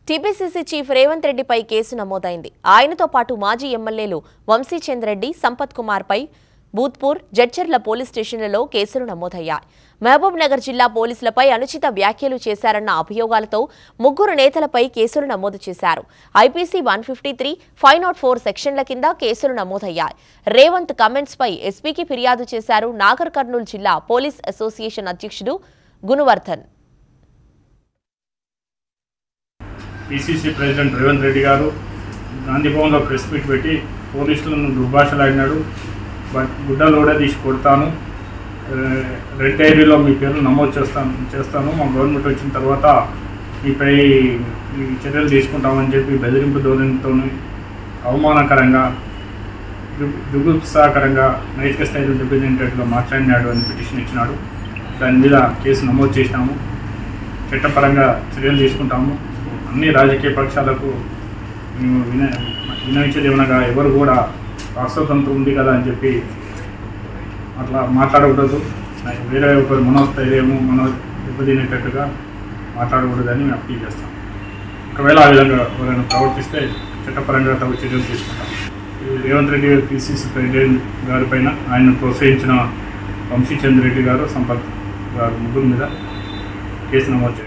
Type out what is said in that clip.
TPCC chief Revanth రెడ్డిపై case నమోదైంది ఆయనతో పాటు మాజీ ఎమ్మెల్యేలు వంశీచంద్ రెడ్డి సంపత్ కుమార్పై బూత్పూర్ జడ్చర్ల పోలీస్ స్టేషన్లలో కేసులు నమోదయ్యాయి మహబూబ్ నగర్ జిల్లా పోలీసులపై అనుచిత వ్యాఖ్యలు చేశారన్న అభియోగాలతో ముగ్గురు నేతలపై కేసులు నమోదు చేశారు IPC one fifty three five not four సెక్షన్ల కింద కేసులు నమోదయ్యాయి రేవంత్ కమెంట్స్ పై ఎస్పీకి ఫిర్యాదు చేశారు నాగర్ కర్నూలు జిల్లా పోలీస్ అసోసియేషన్ అధ్యక్షుడు గుణవర్ధన్ పిసిసి ప్రెసిడెంట్ రేవంత్ రెడ్డి గారు గాంధీ భవన్లో ప్రెస్ మీట్ పెట్టి పోలీసులను దుర్భాషలాడినాడు బట్ గుడ్డలు కూడా తీసి కొడతాను ఆ, రెడ్ డైరీలో మీ పేరు నమోదు చేస్తాను చేస్తాను మా గవర్నమెంట్ వచ్చిన తర్వాత మీపై ఈ చర్యలు తీసుకుంటామని చెప్పి బెదిరింపు ధోరణితో అవమానకరంగా జు- జుగుప్సాకరంగా నైతిక స్థాయిలో దెబ్బతింటట్టుగా మాట్లాడినాడు అని పిటిషన్ ఇచ్చినాడు దాని మీద కేసు నమోదు చేసినాము చట్టపరంగా చర్యలు తీసుకుంటాము అన్ని రాజకీయ పక్షాలకు మేము విన వినయించేది ఏమనగా ఎవరు కూడా రాష్ట్రతంత్రం ఉంది కదా అని చెప్పి అట్లా మాట్లాడకూడదు వేరే ఒకరు మనోస్థైర్యము మనో దెబ్బతినేటట్టుగా మాట్లాడకూడదని మేము అప్పీల్ చేస్తాం ఒకవేళ ఆ విధంగా ఎవరైనా ప్రవర్తిస్తే చట్టపరంగా తగు చర్యలు తీసుకుంటాం ఈ రేవంత్ రెడ్డి గారు పిసిసి ప్రెసిడెంట్ గారి పైన ఆయన ప్రోత్సహించిన వంశీచంద్ర రెడ్డి గారు సంపత్ గారు ముగ్గురు మీద కేసు నమోదు చేశారు